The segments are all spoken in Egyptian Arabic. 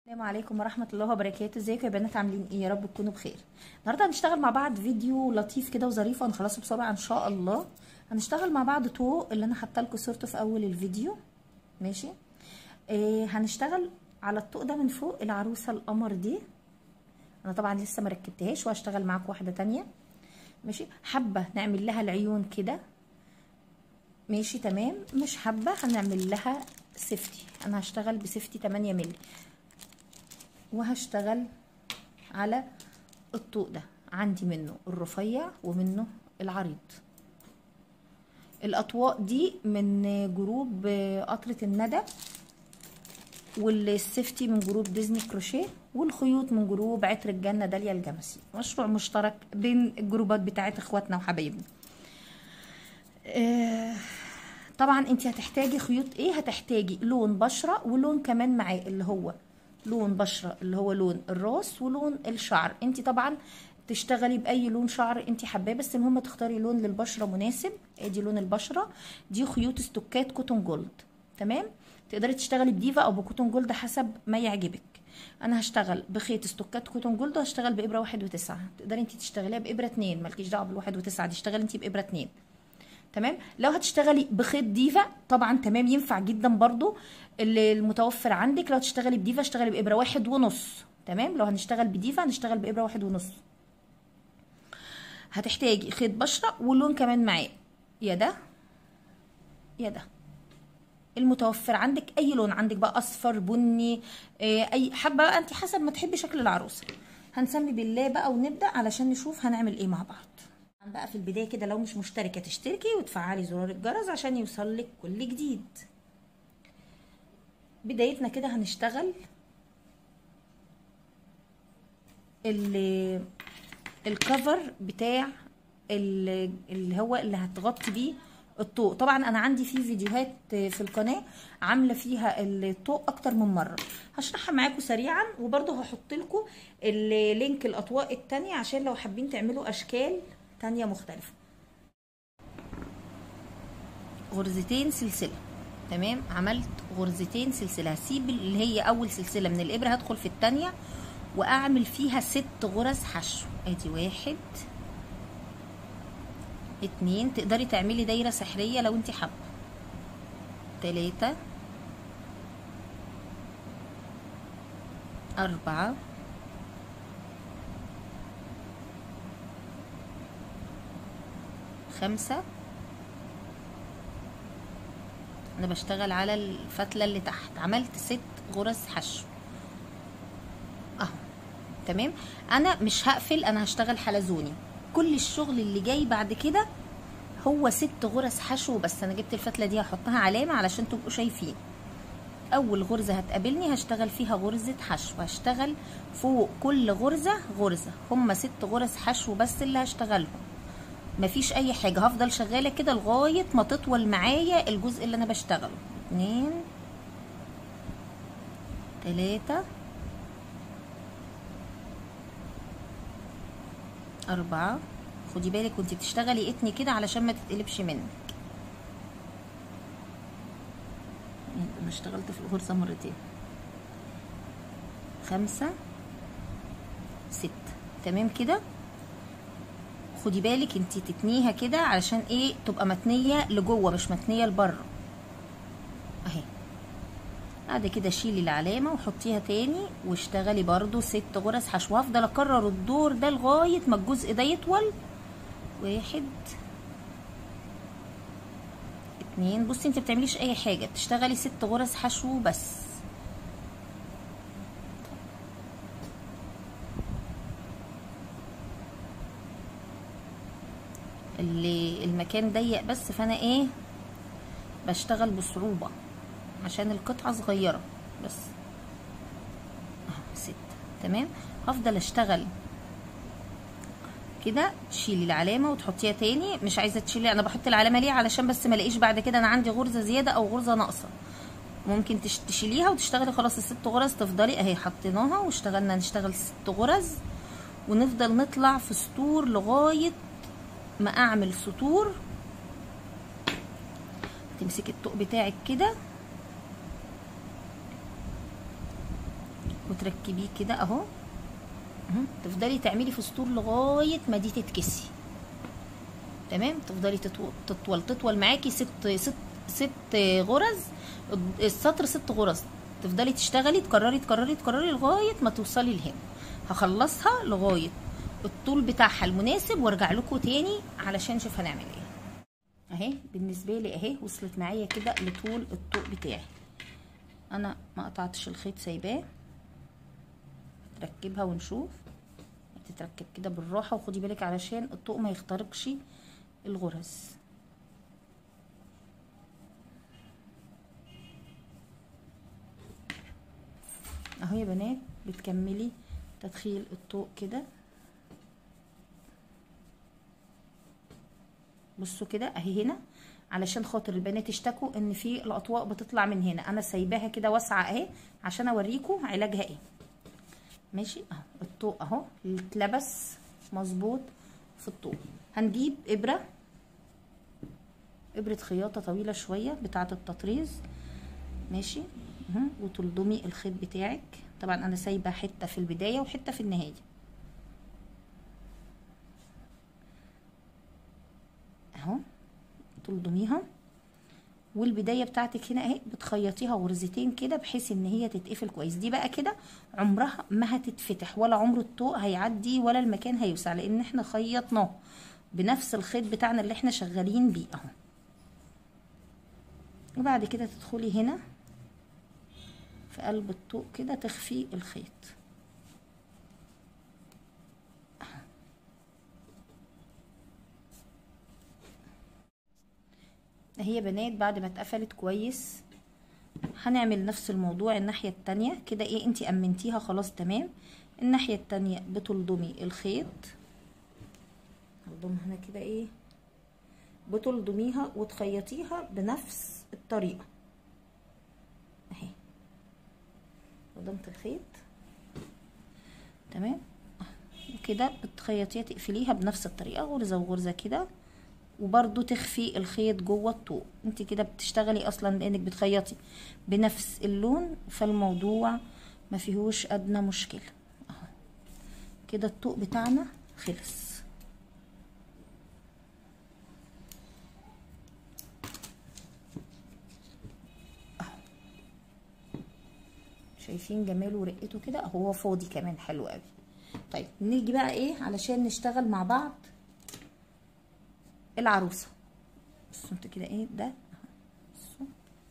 السلام عليكم ورحمة الله وبركاته ازيكم يا بنات عاملين ايه يا رب تكونوا بخير النهارده هنشتغل مع بعض فيديو لطيف كده وظريف وهنخلصه بسرعة ان شاء الله هنشتغل مع بعض طوق اللي انا حاطه لكم صورته في اول الفيديو ماشي آه هنشتغل على الطوق ده من فوق العروسة القمر دي انا طبعا لسه مركبتهاش وهشتغل معاكم واحدة تانية ماشي حابة نعمل لها العيون كده ماشي تمام مش حابة هنعمل لها سيفتي انا هشتغل بسيفتي 8 مللي وهشتغل على الطوق ده عندي منه الرفيع ومنه العريض الاطواق دي من جروب قطرة الندى والسيفتي من جروب ديزني كروشيه والخيوط من جروب عطر الجنة داليا الجمسي مشروع مشترك بين الجروبات بتاعت اخواتنا وحبايبنا آه طبعا انت هتحتاجي خيوط ايه هتحتاجي لون بشرة ولون كمان معاه اللي هو لون بشرة اللي هو لون الراس ولون الشعر انت طبعا تشتغلي باي لون شعر انت حباه بس المهم تختاري لون للبشره مناسب ادي لون البشره دي خيوط استوكات كوتون جولد تمام تقدري تشتغلي بديفا او بكوتون جولد حسب ما يعجبك انا هشتغل بخيط استوكات كوتون جولد وهشتغل بابره واحد وتسعة تقدري انت تشتغليها بابره اتنين مالكيش دعوه بالواحد وتسعة دي اشتغلي انت بابره اتنين تمام لو هتشتغلي بخيط ديفا طبعا تمام ينفع جدا برضو اللي المتوفر عندك لو تشتغلي بديفا اشتغلي بابره واحد ونص تمام لو هنشتغل بديفا هنشتغل بابره واحد ونص هتحتاجي خيط بشره ولون كمان معاه يا ده يا ده المتوفر عندك اي لون عندك بقى اصفر بني اي حابه بقى انت حسب ما تحبي شكل العروسه هنسمي بالله بقى ونبدا علشان نشوف هنعمل ايه مع بعض بقى في البدايه كده لو مش مشتركه تشتركي وتفعلي زرار الجرس عشان يوصلك كل جديد بدايتنا كده هنشتغل اللي الكفر بتاع اللي هو اللي هتغطي بيه الطوق طبعا انا عندي فيه فيديوهات في القناه عامله فيها الطوق اكتر من مره هشرحها معاكم سريعا وبرده هحط لكم اللينك الاطواق التانية عشان لو حابين تعملوا اشكال تانية مختلفة غرزتين سلسلة تمام عملت غرزتين سلسلة هسيب اللي هي اول سلسلة من الابرة هدخل في التانية واعمل فيها ست غرز حشو ادي واحد اتنين تقدري تعملي دايرة سحرية لو انت حابة تلاتة أربعة خمسة انا بشتغل على الفتلة اللي تحت عملت ست غرز حشو اهو تمام انا مش هقفل انا هشتغل حلزوني كل الشغل اللي جاي بعد كده هو ست غرز حشو بس انا جبت الفتلة دي هحطها علامة علشان تبقوا شايفين اول غرزة هتقابلني هشتغل فيها غرزة حشو هشتغل فوق كل غرزة غرزة هما ست غرز حشو بس اللي هشتغلهم مفيش اي حاجة هفضل شغالة كده لغاية ما تطول معايا الجزء اللي انا بشتغله اتنين تلاتة اربعة خدي بالك وانتي بتشتغلي اتني كده علشان ما تتقلبش منك انا اشتغلت في الغرزة مرتين خمسة ستة تمام كده خدي بالك انت تتنيها كده علشان ايه تبقى متنيه لجوه مش متنيه لبره اهي بعد كده شيلي العلامه وحطيها تاني واشتغلي برضو ست غرز حشو هفضل اكرر الدور ده لغايه ما الجزء ده يطول واحد اتنين بصي انت بتعمليش اي حاجه بتشتغلي ست غرز حشو بس اللي المكان ضيق بس فانا ايه بشتغل بصعوبة عشان القطعة صغيرة بس اهو ستة تمام هفضل اشتغل كده تشيلي العلامة وتحطيها تاني مش عايزة تشيلي انا بحط العلامة ليه علشان بس ما الاقيش بعد كده انا عندي غرزة زيادة او غرزة ناقصة ممكن تشيليها وتشتغلي خلاص الست غرز تفضلي اهي حطيناها واشتغلنا نشتغل ست غرز ونفضل نطلع في سطور لغايه ما اعمل سطور تمسكي الطوق بتاعك كده وتركبيه كده اهو اهو. تفضلي تعملي في سطور لغايه ما دي تتكسي تمام تفضلي تطول تطول تطول معاكي ست ست ست غرز السطر ست غرز تفضلي تشتغلي تكرري تكرري تكرري لغايه ما توصلي لهنا هخلصها لغايه الطول بتاعها المناسب وارجع لكم تاني علشان نشوف هنعمل ايه اهي بالنسبه لي اهي وصلت معايا كده لطول الطوق بتاعي انا ما قطعتش الخيط سايباه ركبها ونشوف تتركب كده بالراحه وخدي بالك علشان الطوق ما يخترقش الغرز اهو يا بنات بتكملي تدخيل الطوق كده بصوا كده اهي هنا علشان خاطر البنات اشتكوا ان في الاطواق بتطلع من هنا انا سايباها كده واسعه اهي عشان اوريكم علاجها ايه ماشي اهو الطوق اهو اللي اتلبس مظبوط في الطوق هنجيب ابره ابره خياطه طويله شويه بتاعه التطريز ماشي اهو وتلضمي الخيط بتاعك طبعا انا سايبه حته في البدايه وحته في النهايه اهو تلضميها والبدايه بتاعتك هنا اهي بتخيطيها غرزتين كده بحيث ان هي تتقفل كويس دي بقى كده عمرها ما هتتفتح ولا عمر الطوق هيعدي ولا المكان هيوسع لان احنا خيطناه بنفس الخيط بتاعنا اللي احنا شغالين بيه اهو وبعد كده تدخلي هنا في قلب الطوق كده تخفي الخيط اهي يا بنات بعد ما اتقفلت كويس هنعمل نفس الموضوع الناحية التانية كده ايه انتي امنتيها خلاص تمام الناحية التانية بتلضمي الخيط هلضمها هنا كده ايه بتلضميها وتخيطيها بنفس الطريقة اهي لضمت الخيط تمام وكده بتخيطيها تقفليها بنفس الطريقة غرزة وغرزة كده وبرضو تخفي الخيط جوه الطوق انت كده بتشتغلي اصلا لانك بتخيطي بنفس اللون فالموضوع ما فيهوش ادنى مشكله اهو كده الطوق بتاعنا خلص اهو شايفين جماله ورقته كده اهو هو فاضي كمان حلو قوي طيب نيجي بقى ايه علشان نشتغل مع بعض العروسه بصوا انتوا كده ايه ده بصوا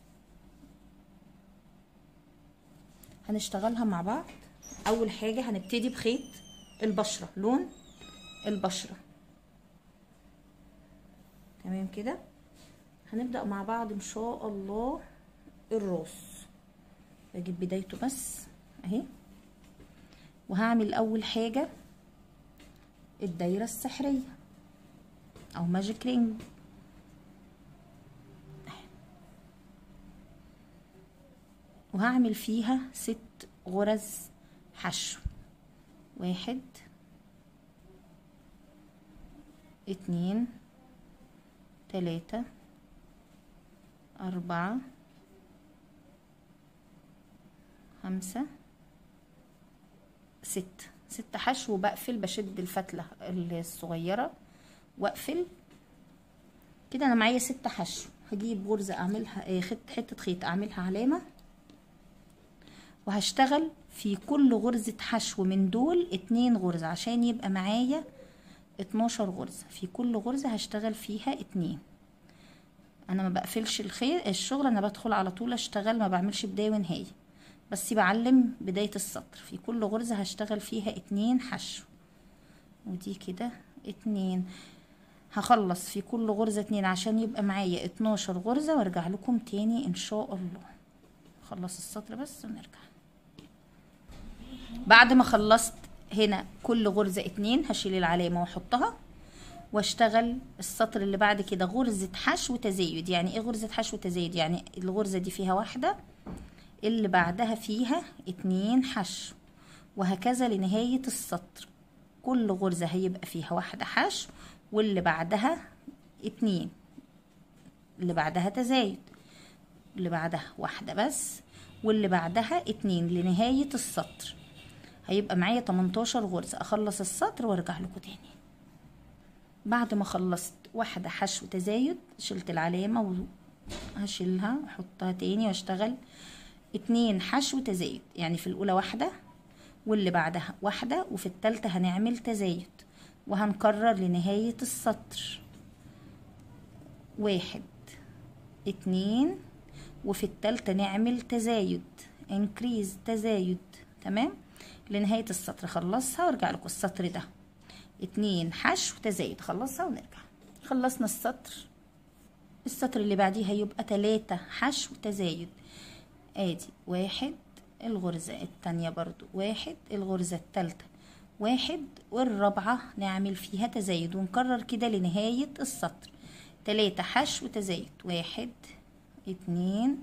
هنشتغلها مع بعض اول حاجه هنبتدي بخيط البشره لون البشره تمام كده هنبدا مع بعض ان شاء الله الراس بجيب بدايته بس اهي وهعمل اول حاجه الدايره السحريه او ماجيك رينج وهعمل فيها ست غرز حشو واحد اتنين تلاتة أربعة خمسة ست ست حشو بقفل بشد الفتلة الصغيرة واقفل كده انا معايا ست حشو هجيب غرزة اعملها ايه خط حتة خيط اعملها علامة وهشتغل في كل غرزة حشو من دول اتنين غرزة عشان يبقى معايا اتناشر غرزة في كل غرزة هشتغل فيها اتنين انا ما بقفلش الخيط الشغل انا بدخل على طول اشتغل ما بعملش بداية ونهاية بس بعلم بداية السطر في كل غرزة هشتغل فيها اتنين حشو ودي كده اتنين هخلص في كل غرزة اتنين عشان يبقى معايا اتناشر غرزة وارجع لكم تاني ان شاء الله خلص السطر بس ونرجع بعد ما خلصت هنا كل غرزة اتنين هشيل العلامة واحطها واشتغل السطر اللي بعد كده غرزة حشو تزايد يعني ايه غرزة حشو تزايد يعني الغرزة دي فيها واحدة اللي بعدها فيها اتنين حشو وهكذا لنهاية السطر كل غرزة هيبقى فيها واحدة حشو واللي بعدها اتنين اللي بعدها تزايد اللي بعدها واحدة بس واللي بعدها اتنين لنهاية السطر هيبقى معايا 18 غرزة اخلص السطر وارجع لكم تاني بعد ما خلصت واحدة حشو تزايد شلت العلامة وهشيلها واحطها تاني واشتغل اتنين حشو تزايد يعني في الاولى واحدة واللي بعدها واحدة وفي التالتة هنعمل تزايد وهنكرر لنهاية السطر واحد اتنين وفي التالتة نعمل تزايد انكريز تزايد تمام لنهاية السطر خلصها وارجع لكم السطر ده اتنين حشو تزايد خلصها ونرجع خلصنا السطر السطر اللي بعديه هيبقى تلاتة حشو تزايد ادي واحد الغرزة التانية برضو واحد الغرزة التالتة واحد والرابعة نعمل فيها تزايد ونكرر كده لنهاية السطر تلاتة حشو تزايد واحد اتنين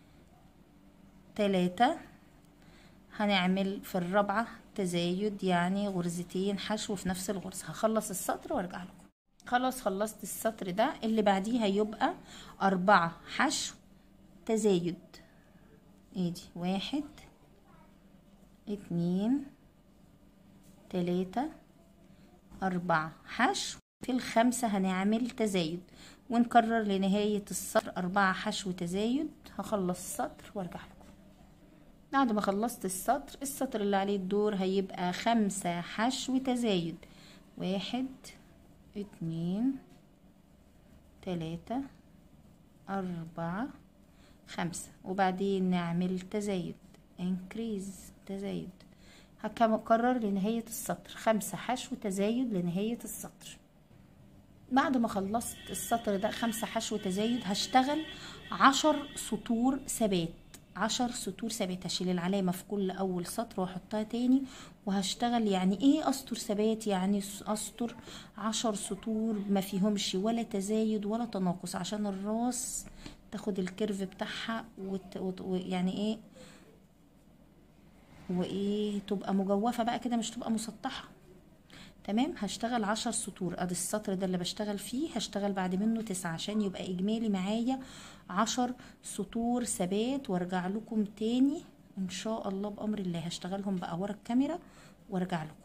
تلاتة هنعمل في الرابعة تزايد يعني غرزتين حشو في نفس الغرزة هخلص السطر وارجع لكم خلاص خلصت السطر ده اللي بعديه هيبقى أربعة حشو تزايد ادي واحد اتنين تلاتة أربعة حشو في الخمسة هنعمل تزايد ونكرر لنهاية السطر أربعة حشو تزايد هخلص السطر وارجع لكم بعد ما خلصت السطر السطر اللي عليه الدور هيبقى خمسة حشو تزايد واحد اتنين تلاتة أربعة خمسة وبعدين نعمل تزايد انكريز تزايد هكرر لنهاية السطر خمسة حشو تزايد لنهاية السطر بعد ما خلصت السطر ده خمسة حشو تزايد هشتغل عشر سطور ثبات عشر سطور ثبات هشيل العلامة في كل أول سطر وأحطها تاني وهشتغل يعني إيه أسطر ثبات يعني أسطر عشر سطور ما فيهمش ولا تزايد ولا تناقص عشان الراس تاخد الكيرف بتاعها وت... وت... يعني ايه وايه تبقى مجوفة بقى كده مش تبقى مسطحة تمام هشتغل عشر سطور ادي السطر ده اللي بشتغل فيه هشتغل بعد منه تسعة عشان يبقى اجمالي معايا عشر سطور ثبات وارجع لكم تاني ان شاء الله بامر الله هشتغلهم بقى ورا الكاميرا وارجع لكم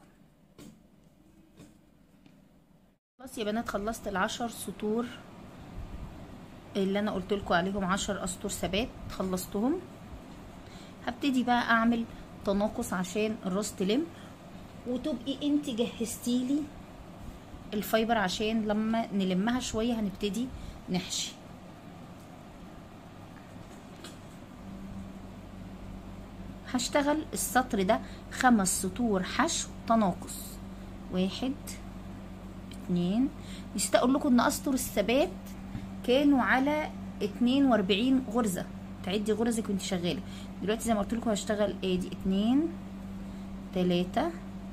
خلاص يا بنات خلصت العشر سطور اللي انا قلت لكم عليهم عشر اسطر ثبات خلصتهم هبتدي بقى اعمل تناقص عشان الراس تلم وتبقي انت جهزتي لي الفايبر عشان لما نلمها شويه هنبتدي نحشي هشتغل السطر ده خمس سطور حشو تناقص واحد اتنين نسيت اقول لكم ان اسطر الثبات كانوا على اتنين واربعين غرزة تعدي غرزك وانت شغالة دلوقتي زي ما قلت لكم هشتغل ادي اتنين تلاتة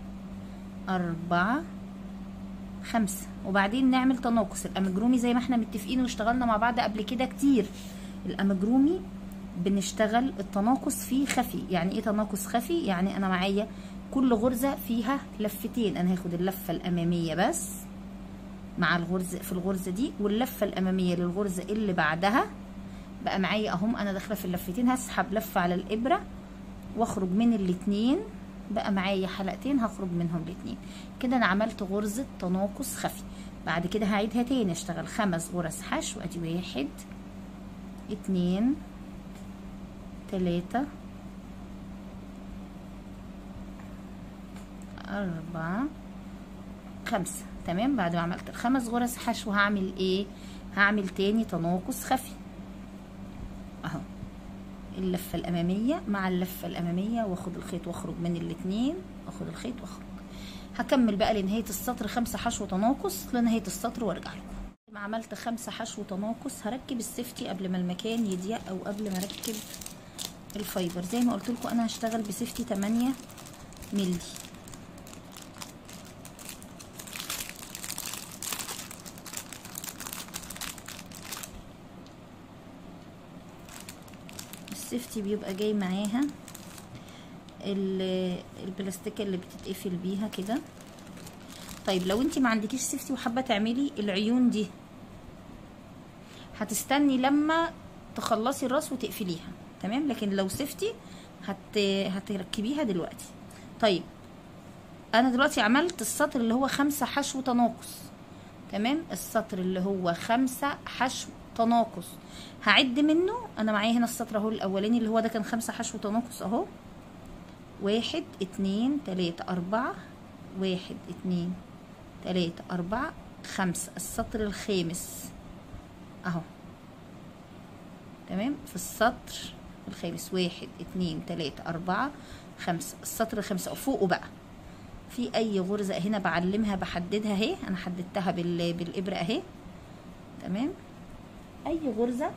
اربعة خمسة وبعدين نعمل تناقص الامجرومي زي ما احنا متفقين واشتغلنا مع بعض قبل كده كتير الامجرومي بنشتغل التناقص فيه خفي يعني ايه تناقص خفي يعني انا معايا كل غرزة فيها لفتين انا هاخد اللفة الامامية بس مع الغرزة في الغرزة دي واللفة الأمامية للغرزة اللي بعدها بقى معايا اهم أنا داخلة في اللفتين هسحب لفة على الإبرة واخرج من الاتنين بقى معايا حلقتين هخرج منهم الاتنين كده أنا عملت غرزة تناقص خفي بعد كده هعيدها تاني اشتغل خمس غرز حشو ادي واحد اتنين تلاتة أربعة خمسة تمام بعد ما عملت الخمس غرز حشو هعمل ايه هعمل تاني تناقص خفي اهو اللفه الاماميه مع اللفه الاماميه واخد الخيط واخرج من الاتنين واخد الخيط واخرج هكمل بقى لنهايه السطر خمسه حشو تناقص لنهايه السطر وارجع لكم ما عملت خمسه حشو تناقص هركب السيفتي قبل ما المكان يضيق او قبل ما اركب الفايبر زي ما قلت لكم انا هشتغل بسيفتي 8 مللي السيفتي بيبقى جاي معاها البلاستيكه اللي بتتقفل بيها كده طيب لو انت ما عندكيش سيفتي وحابه تعملي العيون دي هتستني لما تخلصي الراس وتقفليها تمام لكن لو سفتي هت... هتركبيها دلوقتي طيب انا دلوقتي عملت السطر اللي هو خمسة حشو تناقص تمام السطر اللي هو خمسة حشو تناقص هعد منه انا معايا هنا السطر اهو الاولاني اللي هو ده كان خمسة حشو تناقص اهو واحد اتنين تلاتة اربعة واحد اتنين تلاتة اربعة خمسة السطر الخامس اهو تمام في السطر الخامس واحد اتنين تلاتة اربعة خمسة السطر الخامس فوقه بقى في اي غرزة هنا بعلمها بحددها اهي انا حددتها بال... بالابرة اهي تمام اي غرزة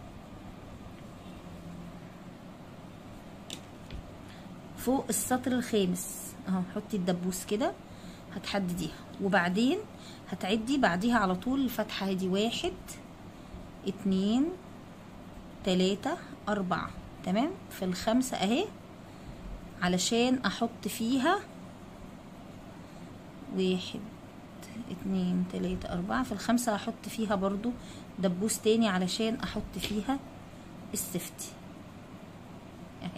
فوق السطر الخامس اهو حطي الدبوس كده هتحدديها وبعدين هتعدي بعديها على طول الفتحة دي واحد اتنين تلاتة اربعة تمام في الخمسة اهي علشان احط فيها واحد اتنين تلاتة اربعة في الخمسة هحط فيها برضو دبوس تاني علشان احط فيها السفتي اهي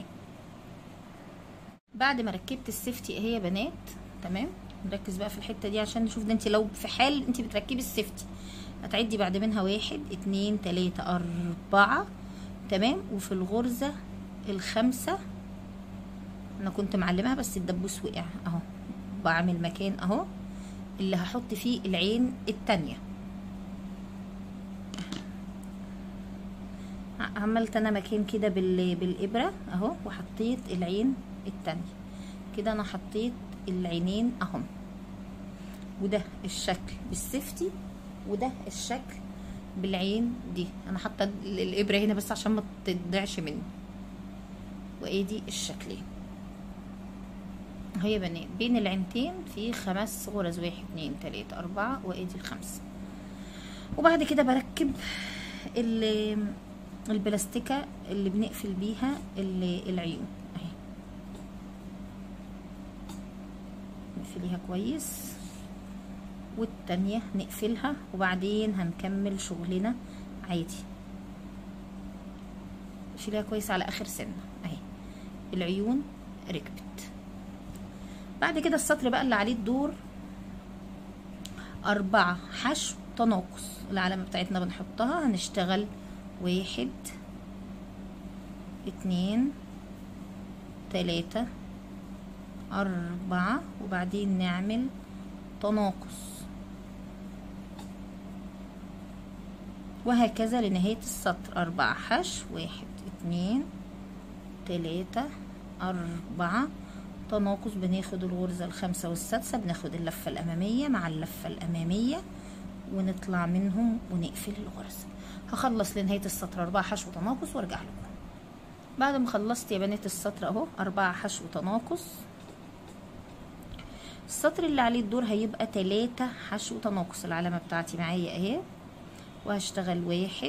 بعد ما ركبت السفتي اهي يا بنات تمام نركز بقى في الحتة دي عشان نشوف ده انت لو في حال انت بتركبي السفتي هتعدي بعد منها واحد اتنين تلاتة اربعة تمام وفي الغرزة الخامسة انا كنت معلمها بس الدبوس وقع اهو بعمل مكان اهو اللي هحط فيه العين التانية عملت انا مكان كده بالابرة اهو وحطيت العين التانية كده انا حطيت العينين اهم وده الشكل بالسفتي وده الشكل بالعين دي انا حاطه الابره هنا بس عشان ما تضيعش مني وادي الشكلين هي بنات بين العينتين في خمس غرز واحد اتنين تلاتة اربعة وادي الخمسة وبعد كده بركب البلاستيكة اللي بنقفل بيها العيون اهي نقفليها كويس والتانية نقفلها وبعدين هنكمل شغلنا عادي شيلها كويس على اخر سنة اهي العيون ركبت بعد كده السطر بقى اللي عليه الدور أربعة حشو تناقص العلامة بتاعتنا بنحطها هنشتغل واحد اتنين تلاتة أربعة وبعدين نعمل تناقص وهكذا لنهاية السطر أربعة حشو واحد اتنين تلاتة أربعة تناقص بناخد الغرزة الخامسة والسادسة بناخد اللفة الأمامية مع اللفة الأمامية ونطلع منهم ونقفل الغرزة هخلص لنهاية السطر أربعة حشو تناقص وارجع لكم بعد ما خلصت يا بنات السطر اهو أربعة حشو تناقص السطر اللي عليه الدور هيبقى تلاتة حشو تناقص العلامة بتاعتي معايا اهي وهشتغل واحد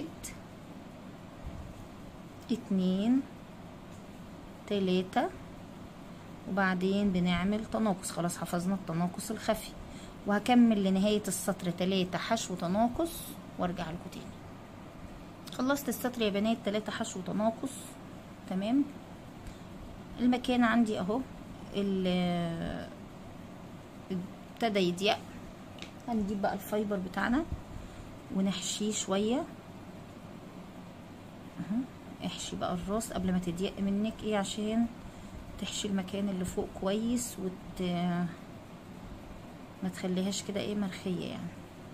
اتنين تلاتة وبعدين بنعمل تناقص خلاص حفظنا التناقص الخفي وهكمل لنهاية السطر تلاتة حشو تناقص وارجع لكم تاني خلصت السطر يا بنات تلاتة حشو تناقص تمام المكان عندي اهو ابتدى يضيق هنجيب بقى الفايبر بتاعنا ونحشيه شوية اهو احشي بقى الراس قبل ما تضيق منك ايه عشان تحشي المكان اللي فوق كويس وت ما تخليهاش كده ايه مرخيه يعني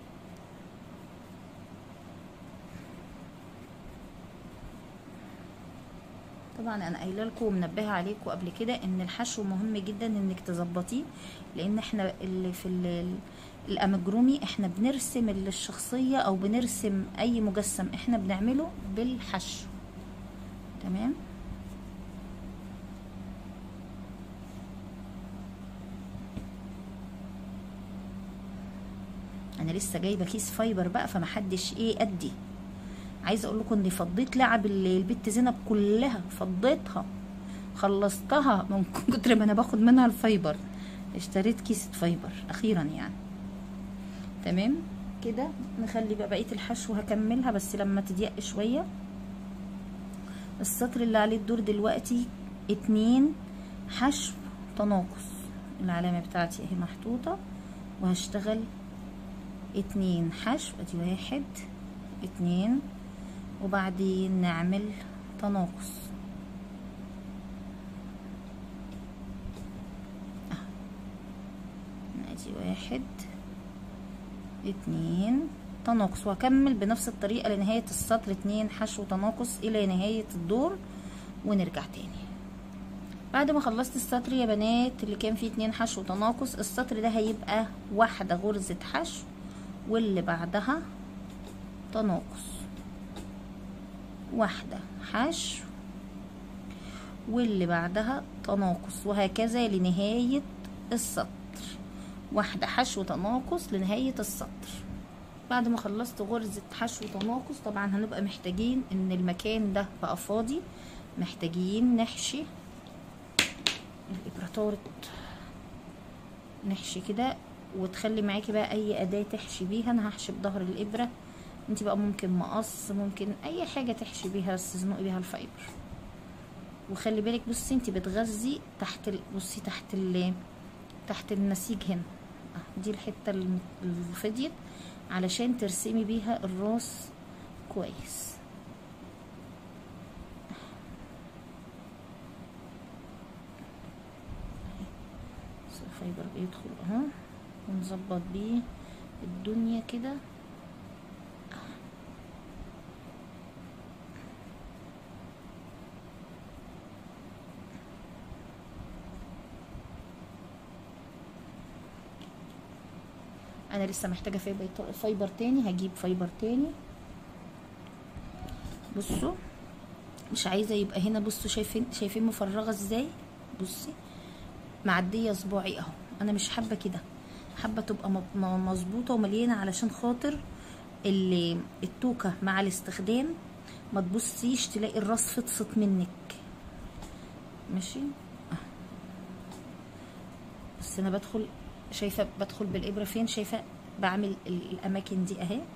طبعا انا قايله لكم ومنبهه عليكم قبل كده ان الحشو مهم جدا انك تظبطيه لان احنا اللي في الامجرومي احنا بنرسم الشخصيه او بنرسم اي مجسم احنا بنعمله بالحشو تمام انا لسه جايبه كيس فايبر بقى فمحدش ايه ادي عايزه اقول لكم اني فضيت لعب البت زينب كلها فضيتها خلصتها من كتر ما انا باخد منها الفايبر اشتريت كيسة فايبر اخيرا يعني تمام كده نخلي بقى بقيه الحشو هكملها بس لما تضيق شويه السطر اللي عليه الدور دلوقتي اتنين حشو تناقص العلامة بتاعتي اهي محطوطة وهشتغل اتنين حشو ادي واحد اتنين وبعدين نعمل تناقص ادي واحد اتنين تناقص وهكمل بنفس الطريقة لنهاية السطر اتنين حشو تناقص الى نهاية الدور ونرجع تاني بعد ما خلصت السطر يا بنات اللي كان فيه اتنين حشو تناقص السطر ده هيبقى واحدة غرزة حشو واللي بعدها تناقص واحدة حشو واللي بعدها تناقص وهكذا لنهاية السطر واحدة حشو تناقص لنهاية السطر بعد ما خلصت غرزة حشو تناقص طبعا هنبقى محتاجين ان المكان ده بقى فاضي محتاجين نحشي الابرة طارت نحشي كده وتخلي معاكي بقى اي اداة تحشي بيها انا هحشي بظهر الابرة انت بقى ممكن مقص ممكن اي حاجة تحشي بيها بس تزنقي بيها الفايبر وخلي بالك بصي انت بتغذي تحت ال... بصي تحت ال... تحت النسيج هنا دي الحته اللي فضيت علشان ترسمي بيها الراس كويس الفايبر بيدخل اهو ونظبط بيه الدنيا كده انا لسه محتاجه فايبر فايبر تاني هجيب فايبر تاني بصوا مش عايزه يبقى هنا بصوا شايفين شايفين مفرغه ازاي بصي معديه صباعي اهو انا مش حابه كده حابه تبقى مظبوطه ومليانه علشان خاطر اللي التوكه مع الاستخدام ما تبصيش تلاقي الراس فطست منك ماشي اه بس انا بدخل شايفه بدخل بالابره فين شايفه بعمل الاماكن دي اهي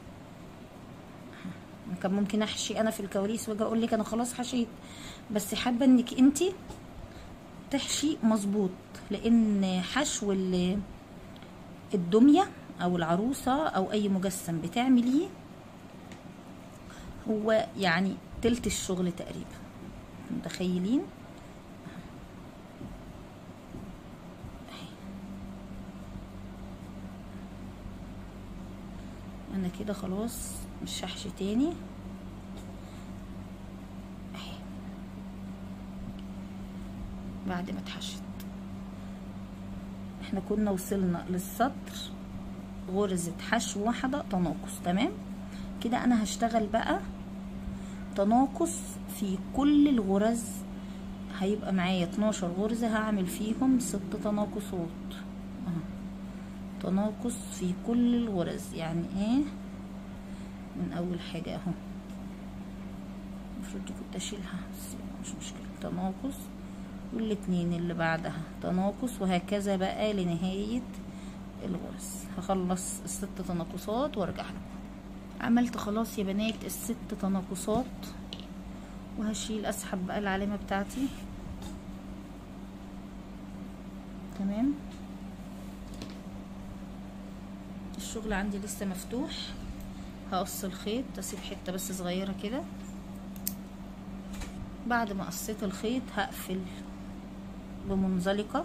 كان ممكن احشي انا في الكواليس واجي اقول لك انا خلاص حشيت بس حابه انك انت تحشي مظبوط لان حشو الدميه او العروسه او اي مجسم بتعمليه هو يعني تلت الشغل تقريبا متخيلين انا كده خلاص مش هحشي تاني اهي بعد ما اتحشت احنا كنا وصلنا للسطر غرزة حشو واحدة تناقص تمام كده انا هشتغل بقى تناقص في كل الغرز هيبقى معايا 12 غرزة هعمل فيهم ست تناقصات اهو تناقص في كل الغرز يعني ايه من اول حاجة اهو المفروض كنت اشيلها بس مش مشكلة تناقص والاتنين اللي بعدها تناقص وهكذا بقى لنهاية الغرز هخلص الست تناقصات وارجع لكم عملت خلاص يا بنات الست تناقصات وهشيل اسحب بقى العلامة بتاعتي تمام الشغل عندي لسه مفتوح هقص الخيط اسيب حته بس صغيره كده بعد ما قصيت الخيط هقفل بمنزلقه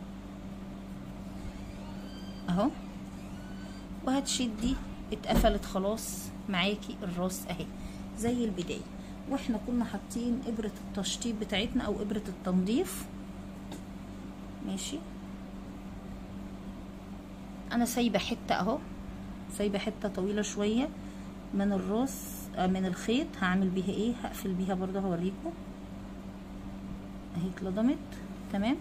اهو وهتشدي اتقفلت خلاص معاكي الراس اهي زي البدايه واحنا كنا حاطين ابره التشطيب بتاعتنا او ابره التنظيف ماشي انا سايبه حته اهو سايبه حته طويله شويه من الراس من الخيط هعمل بيها ايه هقفل بيها برضه هوريكم اهي اتلضمت تمام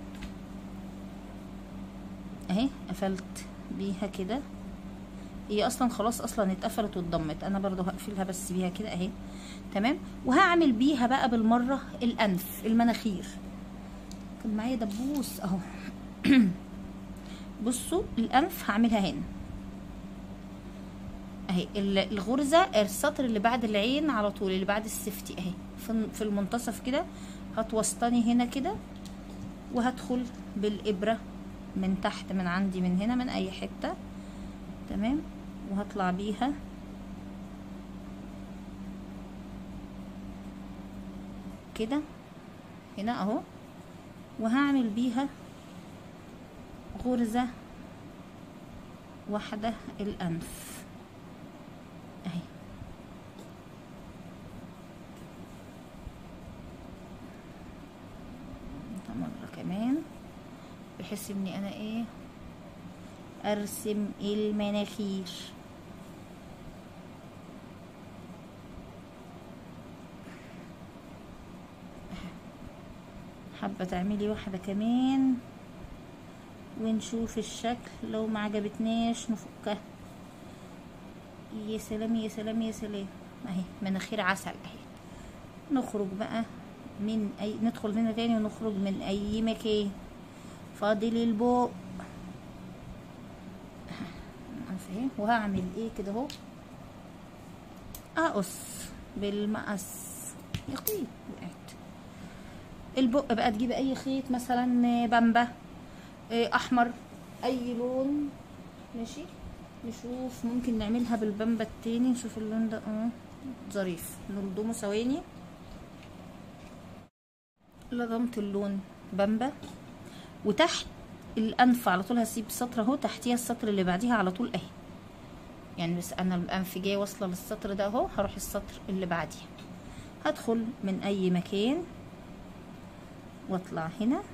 اهي قفلت بيها كده هي اصلا خلاص اصلا اتقفلت واتضمت انا برضه هقفلها بس بيها كده اهي تمام وهعمل بيها بقى بالمره الانف المناخير كان معايا دبوس اهو بصوا الانف هعملها هنا اهي ال- الغرزة السطر اللي بعد العين على طول اللي بعد السفتي اهي في في المنتصف كده هتوسطني هنا كده وهدخل بالإبرة من تحت من عندي من هنا من أي حتة تمام وهطلع بيها كده هنا اهو وهعمل بيها غرزة واحدة الأنف اهي ده مرة كمان بحيث اني انا ايه ارسم المناخير حابة تعملي واحدة كمان ونشوف الشكل لو ما عجبتناش نفكها يا سلام يا سلام يا سلام اهي مناخير عسل اهي نخرج بقى من اي ندخل هنا تاني ونخرج من اي مكان فاضل البوق اهي وهعمل ايه كده اهو اقص بالمقص يا اختي وقعت البق بقى تجيبي اي خيط مثلا بامبا إيه، احمر اي لون ماشي نشوف ممكن نعملها بالبامبا التاني نشوف اللون ده اه ظريف نلضمه ثواني لضمت اللون بامبا وتحت الانف على طول هسيب سطر اهو تحتيها السطر اللي بعديها على طول اهي يعني بس انا الانف جايه واصله للسطر ده اهو هروح السطر اللي بعديها هدخل من اي مكان واطلع هنا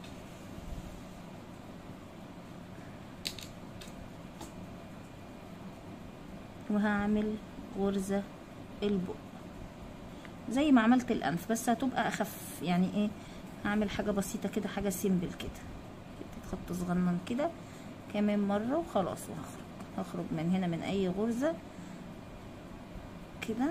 وهعمل غرزة البق زي ما عملت الانف بس هتبقى اخف يعني ايه هعمل حاجة بسيطة كده حاجة سيمبل كده كده خط صغنن كده كمان مرة وخلاص وهخرج هخرج من هنا من اي غرزة كده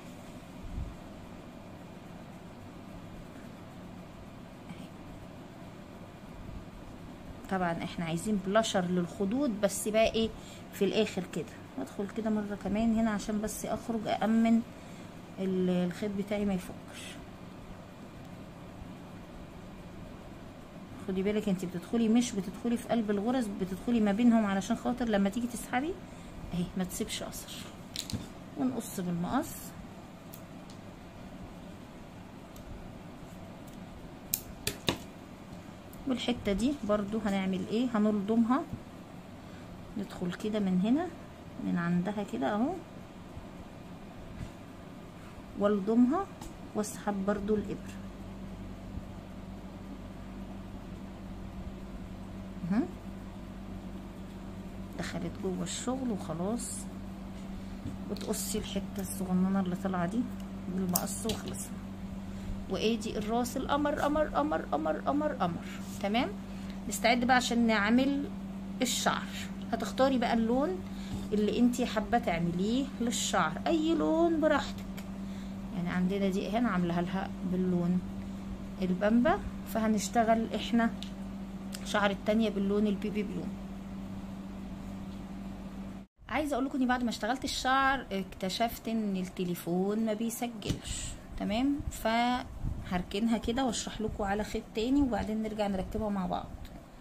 طبعا احنا عايزين بلاشر للخدود بس بقى ايه في الاخر كده ادخل كده مره كمان هنا عشان بس اخرج امن ال- الخيط بتاعي ما يفكش خدي بالك انت بتدخلي مش بتدخلي في قلب الغرز بتدخلي ما بينهم علشان خاطر لما تيجي تسحبي اهي ما تسيبش اثر ونقص بالمقص والحتة دي برضو هنعمل ايه هنلضمها ندخل كده من هنا من عندها كده اهو والضمها واسحب برضو الابره اهو. دخلت جوه الشغل وخلاص وتقصي الحته الصغننه اللي طالعه دي بالمقص وخلصنا وادي الراس القمر قمر قمر قمر قمر قمر تمام نستعد بقى عشان نعمل الشعر هتختاري بقى اللون اللي انتي حابه تعمليه للشعر اي لون براحتك يعني عندنا دي هنا عاملاها لها باللون البامبا فهنشتغل احنا شعر التانية باللون البيبي بلو عايزه اقول لكم اني بعد ما اشتغلت الشعر اكتشفت ان التليفون ما بيسجلش تمام فهركنها كده واشرح لكم على خيط تاني وبعدين نرجع نركبها مع بعض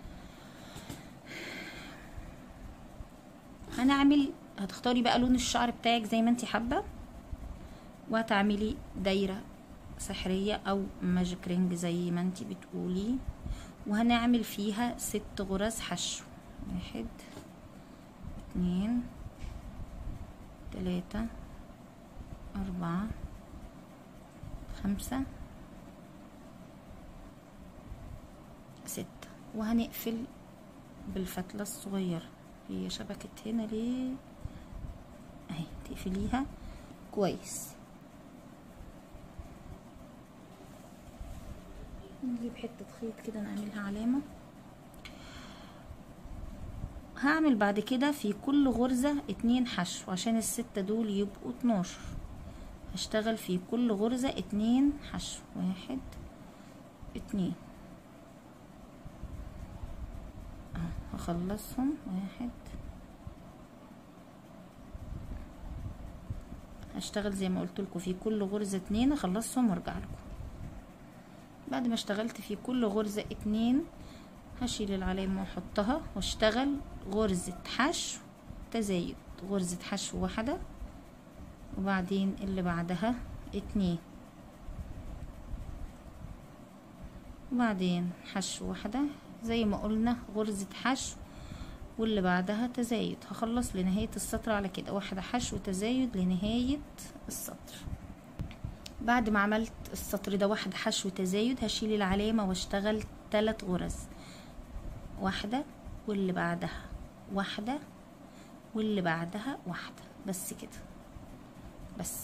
هنعمل هتختاري بقى لون الشعر بتاعك زي ما انت حابه وهتعملي دايره سحريه او ماجيك رينج زي ما انت بتقولي وهنعمل فيها ست غرز حشو واحد اتنين تلاتة أربعة خمسة ستة وهنقفل بالفتلة الصغيرة هي شبكت هنا ليه اهي تقفليها كويس نجيب حتة خيط كده نعملها علامة هعمل بعد كده في كل غرزة اتنين حشو عشان الستة دول يبقوا اتناشر هشتغل في كل غرزة اتنين حشو واحد اتنين اهو هخلصهم واحد هشتغل زي ما قلت لكم في كل غرزة اتنين اخلصهم وارجع لكم بعد ما اشتغلت في كل غرزة اتنين هشيل العلامة واحطها واشتغل غرزة حشو تزايد غرزة حشو واحدة وبعدين اللي بعدها اتنين وبعدين حشو واحدة زي ما قلنا غرزة حشو واللي بعدها تزايد هخلص لنهاية السطر على كده واحدة حشو تزايد لنهاية السطر بعد ما عملت السطر ده واحدة حشو تزايد هشيل العلامة واشتغل تلات غرز واحدة واللي بعدها واحدة واللي بعدها واحدة بس كده بس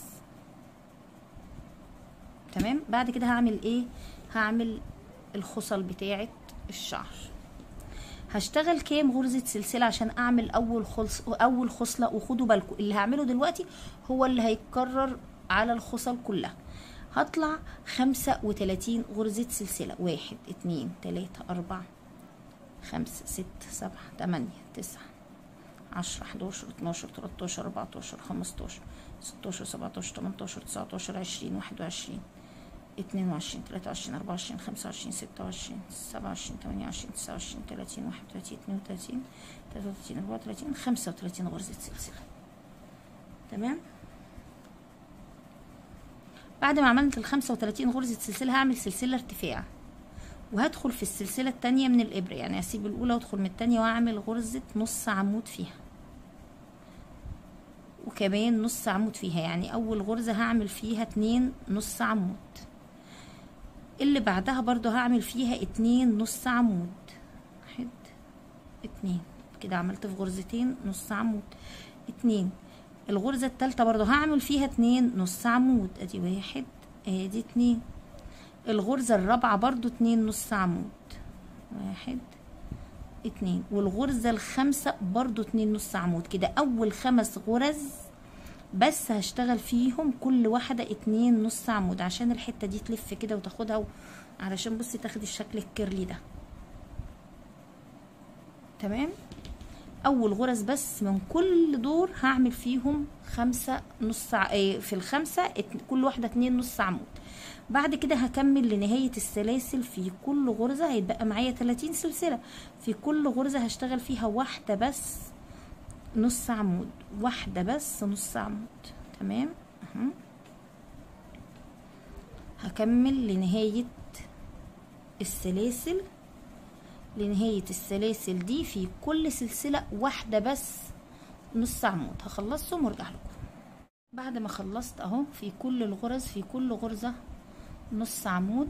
تمام بعد كده هعمل ايه هعمل الخصل بتاعة الشعر هشتغل كام غرزة سلسلة عشان اعمل اول خلص اول خصلة وخدوا بالكم اللي هعمله دلوقتي هو اللي هيتكرر على الخصل كلها هطلع خمسة وتلاتين غرزة سلسلة واحد اتنين تلاتة اربعة خمسة ستة سبعة تمانية تسعة عشرة حداشر اتناشر تلاتاشر اربعتاشر خمستاشر ستاشر سبعتاشر تمنتاشر تسعتاشر عشرين واحد وعشرين اتنين وعشرين تلاتة وعشرين أربعة وعشرين خمسة وعشرين ستة وعشرين سبعة وعشرين تمانية وعشرين تسعة وعشرين تلاتين واحد وتلاتين اتنين وتلاتين تلاتة وتلاتين أربعة وتلاتين خمسة وتلاتين غرزة سلسلة تمام بعد ما عملت الخمسة وتلاتين غرزة سلسلة هعمل سلسلة ارتفاع وهدخل في السلسلة التانية من الإبرة يعني هسيب الأولى وادخل من التانية وأعمل غرزة نص عمود فيها وكمان نص عمود فيها يعني أول غرزة هعمل فيها اتنين نص عمود اللي بعدها برضو هعمل فيها اتنين نص عمود واحد اتنين كده عملت في غرزتين نص عمود اتنين الغرزة التالتة برضو هعمل فيها اتنين نص عمود ادي واحد ادي اتنين الغرزة الرابعة برضو اتنين نص عمود واحد اتنين والغرزة الخامسة برضو اتنين نص عمود كده اول خمس غرز بس هشتغل فيهم كل واحدة اتنين نص عمود عشان الحتة دي تلف كده وتاخدها و... علشان بصي تاخد الشكل الكيرلي ده تمام اول غرز بس من كل دور هعمل فيهم خمسة نص ع... ايه في الخمسة ات... كل واحدة اتنين نص عمود بعد كده هكمل لنهاية السلاسل في كل غرزة هيتبقى معايا 30 سلسلة في كل غرزة هشتغل فيها واحدة بس نص عمود واحدة بس نص عمود تمام اهو هكمل لنهاية السلاسل لنهاية السلاسل دي في كل سلسلة واحدة بس نص عمود هخلصهم وارجع لكم بعد ما خلصت اهو في كل الغرز في كل غرزة نص عمود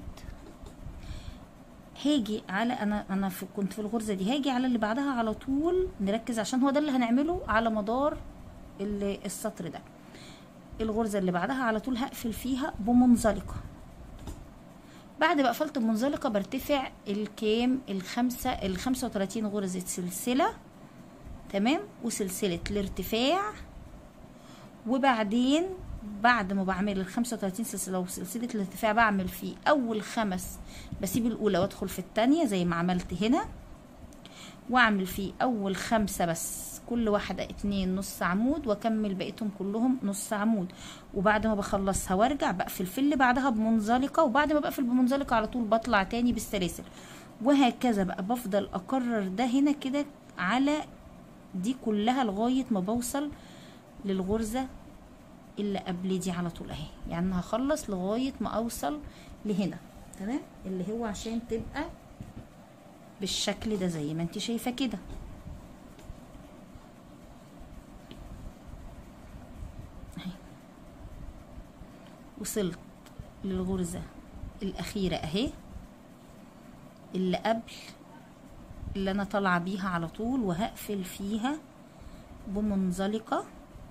هاجي على انا انا في كنت في الغرزه دي هاجي على اللي بعدها على طول نركز عشان هو ده اللي هنعمله على مدار السطر ده الغرزه اللي بعدها على طول هقفل فيها بمنزلقه بعد ما قفلت بمنزلقه برتفع الكام الخمسه الخمسة وتلاتين غرزه سلسله تمام وسلسله الارتفاع وبعدين بعد ما بعمل ال 35 سلسله وسلسله الارتفاع بعمل فيه اول خمس بسيب الاولى وادخل في الثانيه زي ما عملت هنا واعمل فيه اول خمسه بس كل واحده اتنين نص عمود واكمل بقيتهم كلهم نص عمود وبعد ما بخلصها وارجع بقفل في اللي بعدها بمنزلقه وبعد ما بقفل بمنزلقه على طول بطلع تاني بالسلاسل وهكذا بقى بفضل اكرر ده هنا كده على دي كلها لغايه ما بوصل للغرزه اللي قبل دي على طول اهي يعني هخلص لغايه ما اوصل لهنا تمام اللي هو عشان تبقى بالشكل ده زي ما انت شايفه كده اهي وصلت للغرزه الاخيره اهي اللي قبل اللي انا طالعه بيها على طول وهقفل فيها بمنزلقه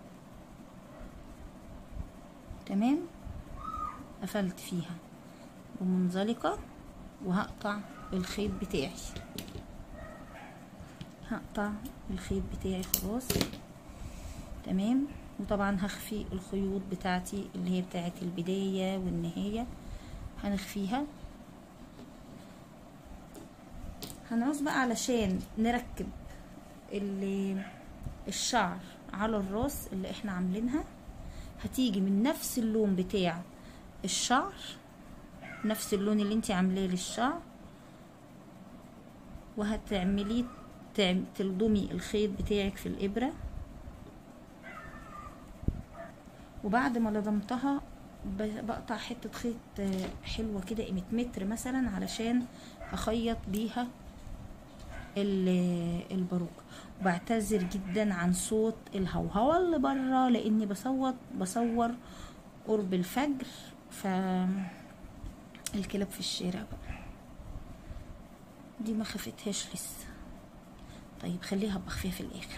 تمام قفلت فيها بمنزلقة وهقطع الخيط بتاعي هقطع الخيط بتاعي خلاص تمام وطبعا هخفي الخيوط بتاعتي اللي هي بتاعت البداية والنهاية هنخفيها هنعوز بقى علشان نركب الشعر على الراس اللي احنا عاملينها هتيجي من نفس اللون بتاع الشعر نفس اللون اللي انت عاملاه للشعر وهتعمليه تعم- تلضمي الخيط بتاعك في الإبرة وبعد ما لضمتها ب- بقطع حتة خيط آه، حلوة كده قيمة متر مثلا علشان أخيط بيها ال- الباروكة وبعتذر جدا عن صوت الهوهوة اللي بره لاني بصوت بصور قرب الفجر ف الكلاب في الشارع بقى دي ما خفتهاش لسه طيب خليها بخفيها في الاخر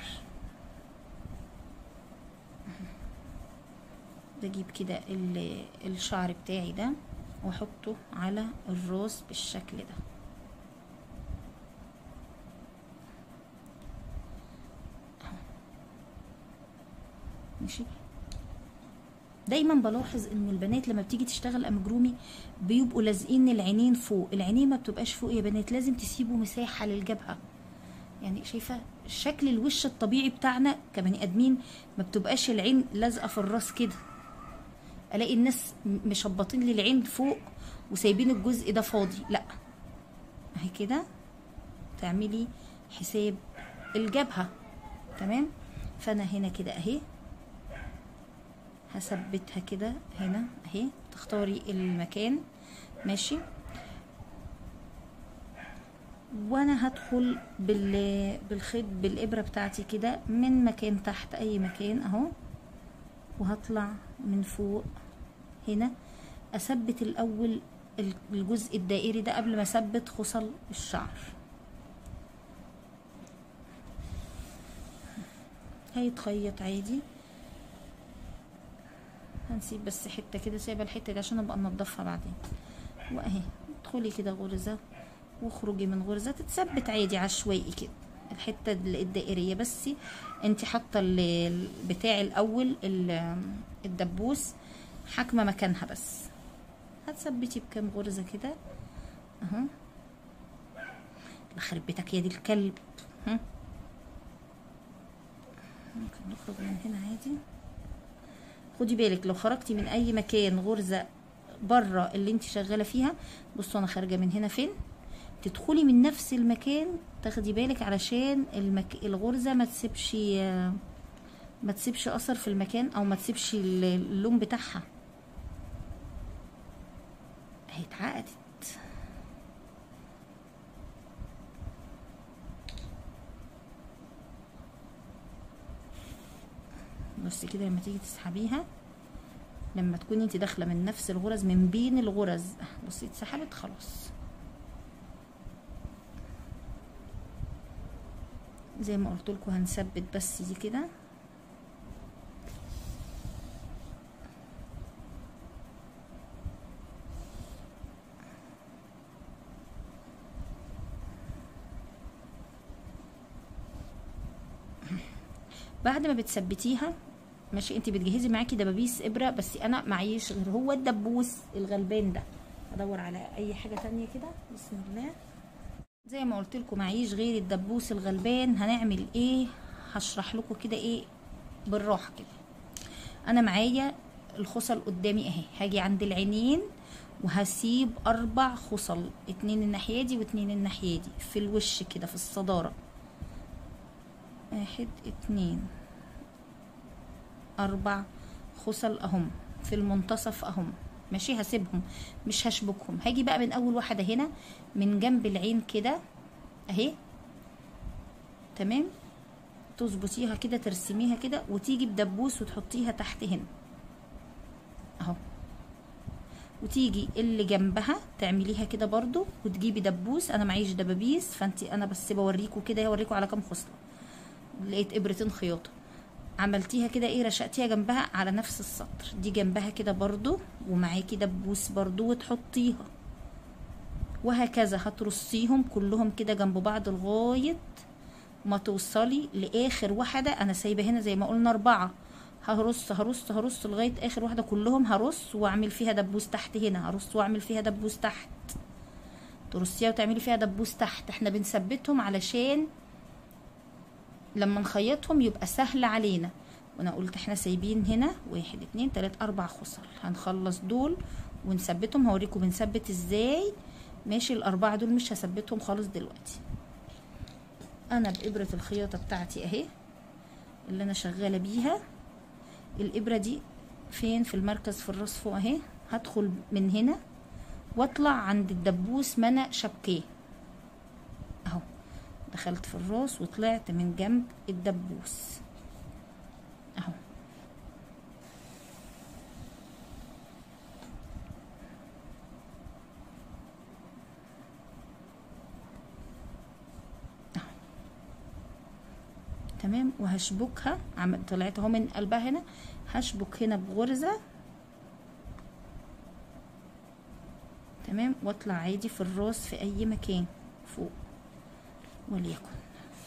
بجيب كده ال- الشعر بتاعي ده واحطه على الراس بالشكل ده ماشي دايما بلاحظ ان البنات لما بتيجي تشتغل امجرومي بيبقوا لازقين العينين فوق العينين ما بتبقاش فوق يا بنات لازم تسيبوا مساحه للجبهه يعني شايفه شكل الوش الطبيعي بتاعنا كبني ادمين ما بتبقاش العين لازقه في الراس كده الاقي الناس م- مشبطين لي العين فوق وسايبين الجزء ده فاضي لا اهي كده تعملي حساب الجبهه تمام فانا هنا كده اهي هثبتها كده هنا اهي تختاري المكان ماشي وانا هدخل بال بالخيط بالابره بتاعتي كده من مكان تحت اي مكان اهو وهطلع من فوق هنا اثبت الاول ال- الجزء الدائري ده قبل ما اثبت خصل الشعر هيتخيط عادي هنسيب بس حته كده سايبه الحته دي عشان ابقى انضفها بعدين واهي ادخلي كده غرزه واخرجي من غرزه تتثبت عادي عشوائي كده الحته ال- الدائريه بس انت حاطه ال- ال- بتاع الاول ال- الدبوس حاكمه مكانها بس هتثبتي بكام غرزه كده اهو يخرب بيتك يا دي الكلب ها ممكن نخرج من هنا عادي خدي بالك لو خرجتي من اي مكان غرزه بره اللي انت شغاله فيها بصوا انا خارجه من هنا فين تدخلي من نفس المكان تاخدي بالك علشان المك... الغرزه ما تسيبش ما تسيبش اثر في المكان او ما تسيبش ال- اللون بتاعها هي اتعقدت بصي كده لما تيجي تسحبيها لما تكوني انت داخله من نفس الغرز من بين الغرز بصي اتسحبت خلاص زي ما قلت لكم هنثبت بس دي كده بعد ما بتثبتيها ماشي انت بتجهزي معاكي دبابيس ابره بس انا معيش غير هو الدبوس الغلبان ده ادور على اي حاجه تانية كده بسم الله زي ما قلت لكم معيش غير الدبوس الغلبان هنعمل ايه هشرح لكم كده ايه بالراحه كده انا معايا الخصل قدامي اهي هاجي عند العينين وهسيب اربع خصل اتنين الناحيه دي واتنين الناحيه دي في الوش كده في الصداره واحد اتنين اربع خصل اهم في المنتصف اهم ماشي هسيبهم مش هشبكهم هاجي بقى من اول واحده هنا من جنب العين كده اهي تمام تظبطيها كده ترسميها كده وتيجي بدبوس وتحطيها تحت هنا اهو وتيجي اللي جنبها تعمليها كده برضو وتجيبي دبوس انا معيش دبابيس فانت انا بس بوريكوا كده هوريكوا على كام خصله لقيت ابرتين خياطه عملتيها كده ايه رشقتيها جنبها على نفس السطر دي جنبها كده برضو ومعاكي دبوس برضو وتحطيها وهكذا هترصيهم كلهم كده جنب بعض لغايه ما توصلي لاخر واحده انا سايبه هنا زي ما قلنا اربعه هرص هرص هرص لغايه اخر واحده كلهم هرص واعمل فيها دبوس تحت هنا هرص واعمل فيها دبوس تحت ترصيها وتعملي فيها دبوس تحت احنا بنثبتهم علشان لما نخيطهم يبقى سهل علينا وانا قلت احنا سايبين هنا واحد اتنين تلات اربع خصل هنخلص دول ونثبتهم هوريكم بنثبت ازاي ماشي الاربعه دول مش هثبتهم خالص دلوقتي انا بابره الخياطه بتاعتي اهي اللي انا شغاله بيها الابره دي فين في المركز في الراس فوق اهي هدخل من هنا واطلع عند الدبوس ما انا شبكيه اهو دخلت في الراس وطلعت من جنب الدبوس اهو تمام وهشبكها عم طلعت اهو من قلبها هنا هشبك هنا بغرزة تمام واطلع عادي في الراس في اي مكان فوق وليكن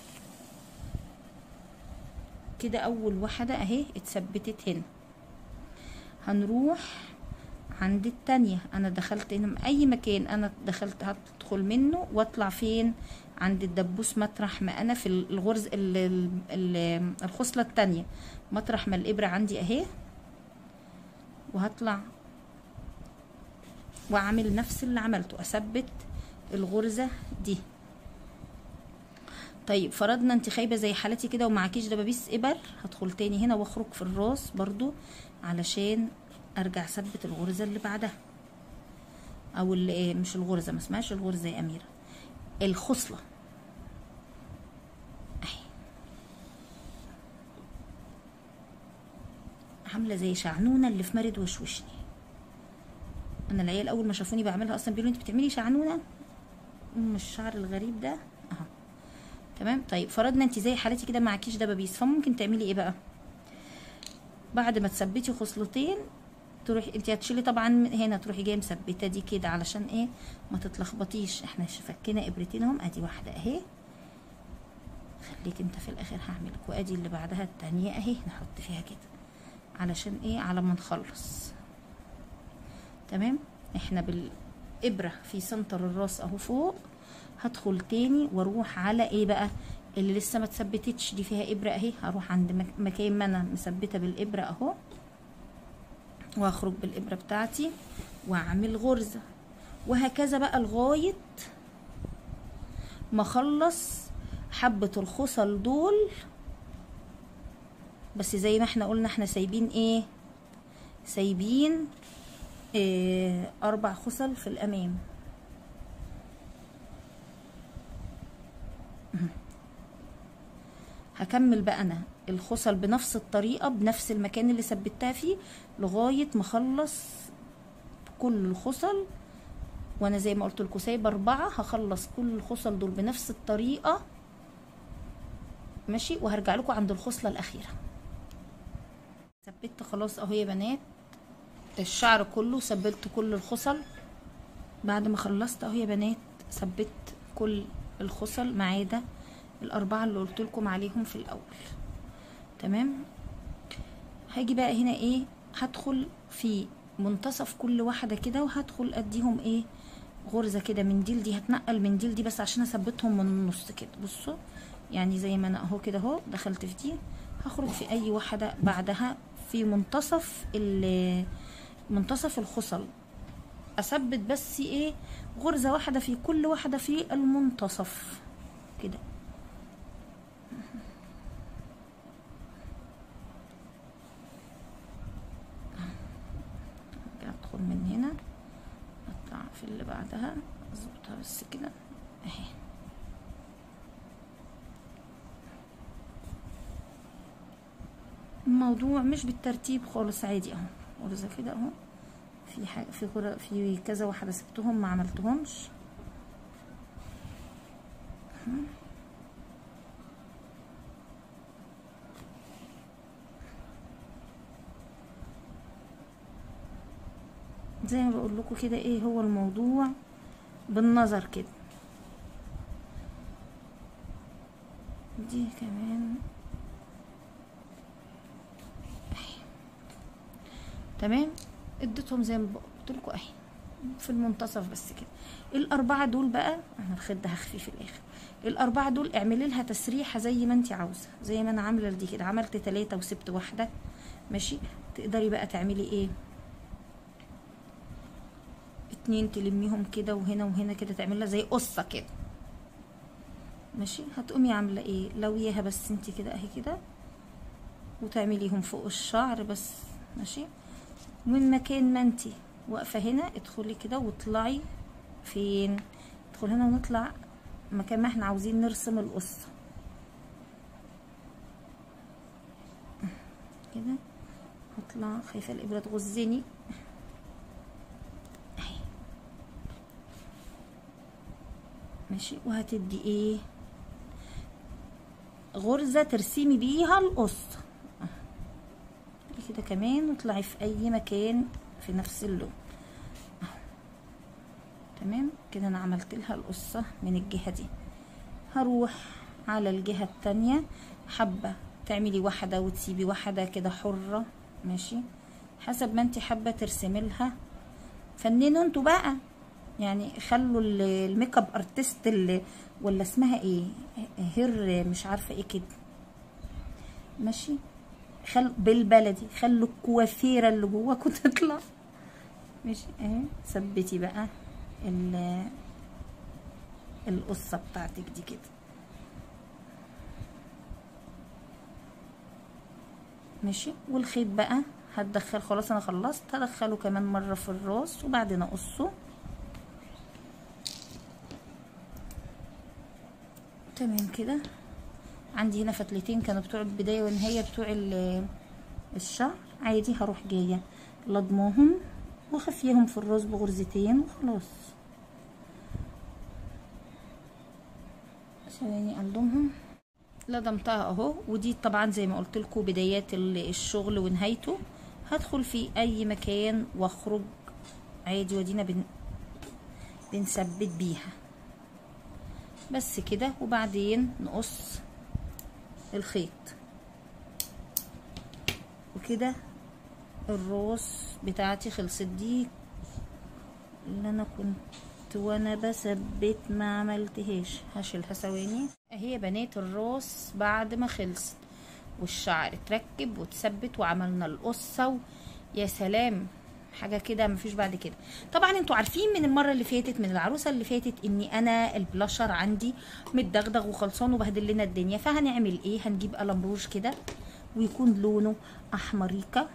كده اول واحدة اهي اتثبتت هنا هنروح عند التانية انا دخلت هنا اي مكان انا دخلت هدخل منه واطلع فين عند الدبوس مطرح ما انا في الغرز ال ال الخصلة التانية مطرح ما الابرة عندي اهي وهطلع واعمل نفس اللي عملته اثبت الغرزة دي طيب فرضنا انت خايبه زي حالتي كده ومعكيش دبابيس ابر هدخل تاني هنا واخرج في الراس برضو علشان ارجع اثبت الغرزه اللي بعدها او اللي ايه مش الغرزه ما اسمهاش الغرزه يا اميره الخصله اهي عامله زي شعنونه اللي في مرد وشوشني انا العيال اول ما شافوني بعملها اصلا بيقولوا انت بتعملي شعنونه ام الشعر الغريب ده اهو تمام طيب فرضنا انت زي حالتي كده معكيش دبابيس فممكن تعملي ايه بقى بعد ما تثبتي خصلتين تروحي انت هتشيلي طبعا هنا تروحي جايه مثبته دي كده علشان ايه ما تتلخبطيش احنا فكينا ابرتين اهم ادي واحده اهي خليك انت في الاخر هعملك وادي اللي بعدها التانية اهي نحط فيها كده علشان ايه على ما نخلص تمام احنا بالابره في سنتر الراس اهو فوق هدخل تاني واروح على ايه بقى اللي لسه ما اتثبتتش دي فيها ابره اهي هروح عند مكان ما انا مثبته بالابره اهو واخرج بالابره بتاعتي واعمل غرزه وهكذا بقى لغايه ما اخلص حبه الخصل دول بس زي ما احنا قلنا احنا سايبين ايه سايبين إيه اربع خصل في الامام هكمل بقى انا الخصل بنفس الطريقه بنفس المكان اللي ثبتها فيه لغايه ما اخلص كل الخصل وانا زي ما قلت لكم سايبه اربعه هخلص كل الخصل دول بنفس الطريقه ماشي وهرجع لكم عند الخصله الاخيره ثبت خلاص اهو يا بنات الشعر كله ثبت كل الخصل بعد ما خلصت اهو يا بنات ثبت كل الخصل ما عدا الاربعه اللي قلت لكم عليهم في الاول تمام هاجي بقى هنا ايه هدخل في منتصف كل واحده كده وهدخل اديهم ايه غرزه كده من دي لدي هتنقل من دي لدي بس عشان اثبتهم من النص كده بصوا يعني زي ما انا اهو كده اهو دخلت في دي هخرج في اي واحده بعدها في منتصف منتصف الخصل اثبت بس ايه غرزه واحده في كل واحده في المنتصف كده ادخل من هنا اطلع في اللي بعدها اظبطها بس كده اهي الموضوع مش بالترتيب خالص عادي اهو غرزه كده اهو في حاجه في غرة في كذا واحده سبتهم ما عملتهمش زي ما بقول لكم كده ايه هو الموضوع بالنظر كده دي كمان تمام اديتهم زي ما قلت لكم اهي في المنتصف بس كده الاربعه دول بقى انا الخد هخفي في الاخر الاربعه دول اعملي لها تسريحه زي ما انت عاوزه زي ما انا عامله دي كده عملت ثلاثه وسبت واحده ماشي تقدري بقى تعملي ايه اتنين تلميهم كده وهنا وهنا كده تعملها زي قصه كده ماشي هتقومي عامله ايه لويها بس انت كده اهي كده وتعمليهم فوق الشعر بس ماشي من مكان ما انت واقفه هنا ادخلي كده واطلعي فين ندخل هنا ونطلع مكان ما احنا عاوزين نرسم القصه كده هطلع خايفه الابره تغزني اهي ماشي وهتدي ايه غرزه ترسمي بيها القصه كده كمان واطلعي في اي مكان في نفس اللون تمام كده انا عملت لها القصة من الجهة دي هروح على الجهة التانية حابة تعملي واحدة وتسيبي واحدة كده حرة ماشي حسب ما انت حابة ترسمي لها فننوا انتوا بقى يعني خلوا الميك اب ارتست اللي ولا اسمها ايه هير مش عارفة ايه كده ماشي خل بالبلدي خلوا الكوافيرة اللي جواكوا تطلع ماشي اهي ثبتي بقى القصة بتاعتك دي كده ماشي والخيط بقى هتدخل خلاص انا خلصت هدخله كمان مرة في الراس وبعدين اقصه تمام كده عندي هنا فتلتين كانوا بتوع البداية والنهاية بتوع الشعر عادي هروح جاية لضماهم وخفيهم في الراس بغرزتين وخلاص ثواني الضمهم لضمتها اهو ودي طبعا زي ما قلت لكم بدايات الشغل ونهايته هدخل في اي مكان واخرج عادي ودينا بن... بنثبت بيها بس كده وبعدين نقص الخيط وكده الراس بتاعتي خلصت دي اللي انا كنت وانا بثبت ما عملتهاش هشيلها ثواني اهي يا بنات الراس بعد ما خلصت والشعر اتركب وتثبت وعملنا القصه و... يا سلام حاجه كده مفيش بعد كده طبعا انتوا عارفين من المره اللي فاتت من العروسه اللي فاتت اني انا البلاشر عندي متدغدغ وخلصان وبهدل لنا الدنيا فهنعمل ايه هنجيب قلم روج كده ويكون لونه احمريكا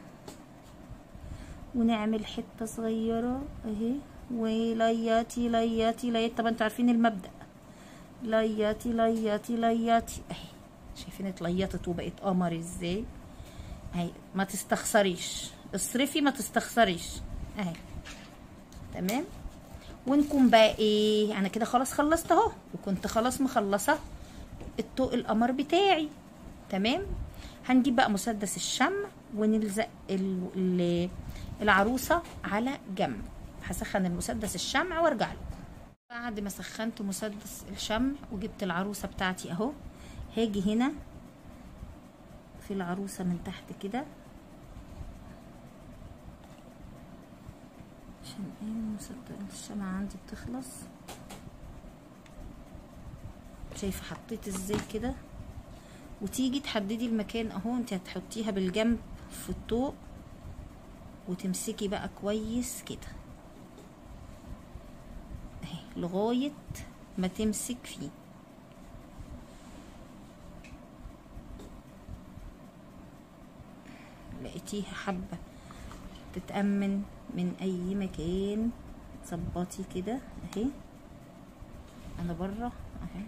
ونعمل حته صغيره اهي ولياتي لياتي لياتي طبعا انتوا عارفين المبدا لياتي لياتي لياتي اهي شايفين اتليطت وبقت قمر ازاي اهي ما تستخسريش اصرفي ما تستخسريش اهي تمام ونكون بقى ايه انا كده خلاص خلصت اهو وكنت خلاص مخلصه الطوق القمر بتاعي تمام هنجيب بقى مسدس الشمع ونلزق العروسه على جنب هسخن المسدس الشمع وارجع لكم بعد ما سخنت مسدس الشمع وجبت العروسه بتاعتي اهو هاجي هنا في العروسه من تحت كده عشان ايه مسدس الشمع عندي بتخلص شايفه حطيت ازاي كده وتيجي تحددي المكان اهو انت هتحطيها بالجنب في الطوق وتمسكي بقى كويس كده اهي لغايه ما تمسك فيه لقيتيها حبه تتأمن من اي مكان ظبطي كده اهي انا بره اهي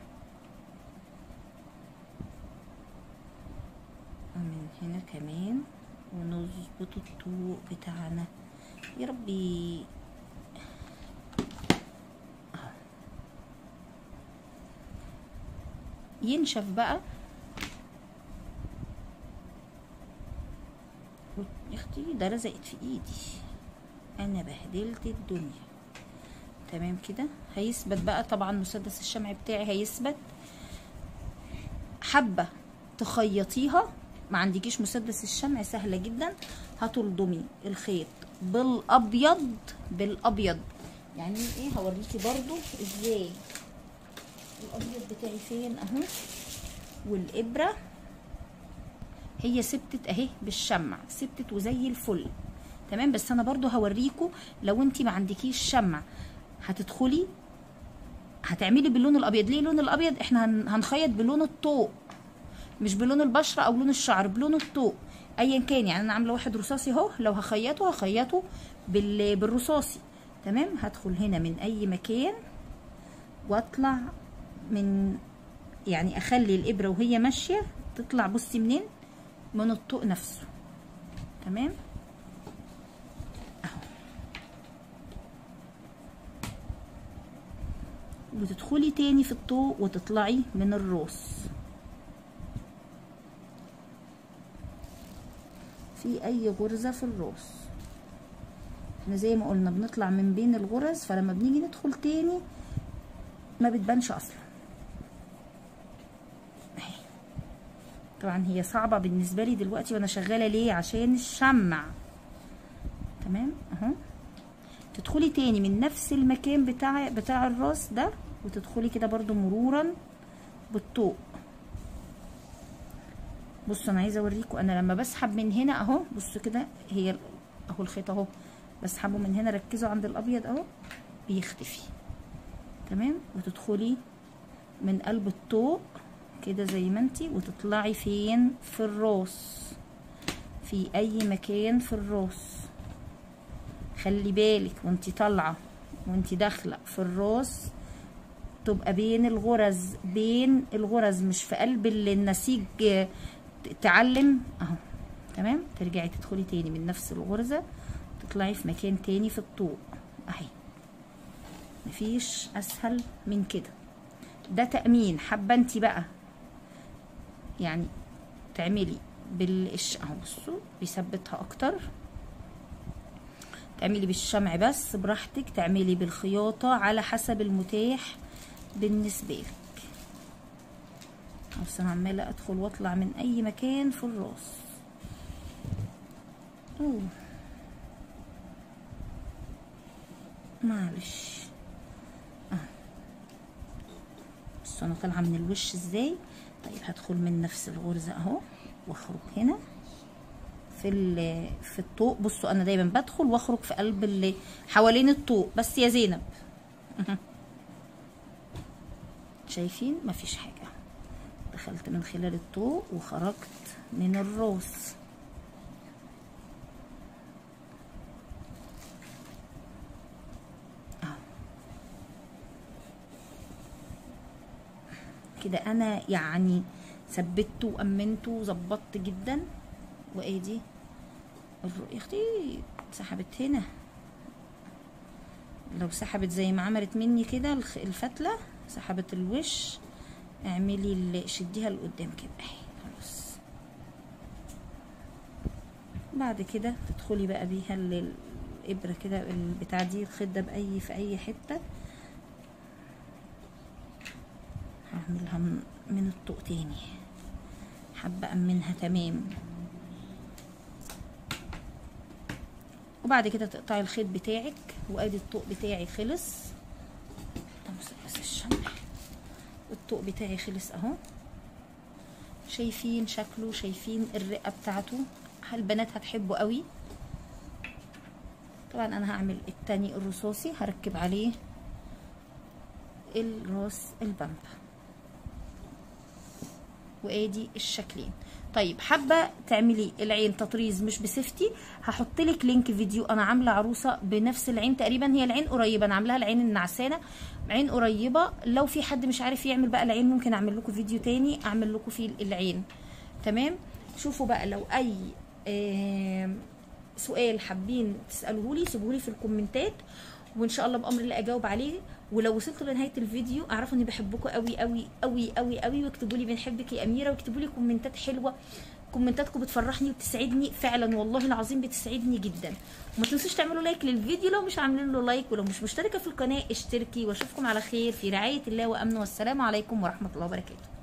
ومن هنا كمان ونظبط الطوق بتاعنا يا ربي ينشف بقى يا اختي ده لزقت في ايدي انا بهدلت الدنيا تمام كده هيثبت بقى طبعا مسدس الشمع بتاعي هيثبت حبه تخيطيها ما عندكيش مسدس الشمع سهله جدا هتلضمي الخيط بالابيض بالابيض يعني ايه هوريكي برضو ازاي الابيض بتاعي فين اهو والابره هي ثبتت اهي بالشمع ثبتت وزي الفل تمام بس انا برضو هوريكم لو انت ما عندكيش شمع هتدخلي هتعملي باللون الابيض ليه اللون الابيض احنا هنخيط بلون الطوق مش بلون البشره او لون الشعر بلون الطوق ايا كان يعني انا عامله واحد رصاصي اهو لو هخيطه هخيطه بال... بالرصاصي تمام هدخل هنا من اي مكان واطلع من يعني اخلي الابره وهي ماشيه تطلع بصي منين من الطوق نفسه تمام اهو وتدخلي تاني في الطوق وتطلعي من الراس في اي غرزة في الراس احنا زي ما قلنا بنطلع من بين الغرز فلما بنيجي ندخل تاني ما بتبانش اصلا طبعا هي صعبة بالنسبة لي دلوقتي وانا شغالة ليه عشان الشمع تمام اهو تدخلي تاني من نفس المكان بتاع بتاع الراس ده وتدخلي كده برضو مرورا بالطوق بصوا انا عايزه اوريكم انا لما بسحب من هنا اهو بصوا كده هي اهو الخيط اهو بسحبه من هنا ركزوا عند الابيض اهو بيختفي تمام وتدخلي من قلب الطوق كده زي ما انتي وتطلعي فين في الراس في اي مكان في الراس خلي بالك وانتي طالعه وانتي داخله في الراس تبقى بين الغرز بين الغرز مش في قلب النسيج تعلم اهو تمام ترجعي تدخلي تاني من نفس الغرزه تطلعي في مكان تاني في الطوق اهي مفيش اسهل من كده ده تأمين حابة انت بقى يعني تعملي بالش اهو بصوا بيثبتها اكتر تعملي بالشمع بس براحتك تعملي بالخياطة على حسب المتاح بالنسبة لك بس انا عمالة ادخل واطلع من اي مكان في الراس اوه معلش اه بس انا طالعه من الوش ازاي طيب هدخل من نفس الغرزه اهو واخرج هنا في في الطوق بصوا انا دايما بدخل واخرج في قلب اللي حوالين الطوق بس يا زينب شايفين مفيش حاجه دخلت من خلال الطوق وخرجت من الراس كده انا يعني ثبته وامنته وظبطت جدا وادي يا اختي سحبت هنا لو سحبت زي ما عملت مني كده الفتله سحبت الوش اعملي اللي شديها لقدام كده اهي خلاص بعد كده تدخلي بقى بيها الابره كده البتاع دي الخيط ده باي في اي حته هعملها من الطوق تاني حابة أمنها تمام وبعد كده تقطعي الخيط بتاعك وادي الطوق بتاعي خلص بس الشمع الطوق بتاعي خلص اهو شايفين شكله شايفين الرقه بتاعته البنات هتحبه قوي طبعا انا هعمل التاني الرصاصي هركب عليه الراس البامبا وادي الشكلين طيب حابه تعملي العين تطريز مش بسفتي هحط لك لينك فيديو انا عامله عروسه بنفس العين تقريبا هي العين قريبه انا عاملاها العين النعسانه عين قريبه لو في حد مش عارف يعمل بقى العين ممكن اعمل لكم فيديو تاني اعمل لكم فيه العين تمام شوفوا بقى لو اي آه سؤال حابين تسالوه لي سيبوه لي في الكومنتات وان شاء الله بامر الله اجاوب عليه ولو وصلتوا لنهايه الفيديو اعرفوا اني بحبكم قوي قوي قوي قوي قوي واكتبوا لي بنحبك يا اميره واكتبوا لي كومنتات حلوه كومنتاتكم بتفرحني وبتسعدني فعلا والله العظيم بتسعدني جدا وما تنسوش تعملوا لايك للفيديو لو مش عاملين له لايك ولو مش مشتركه في القناه اشتركي واشوفكم على خير في رعايه الله وامنه والسلام عليكم ورحمه الله وبركاته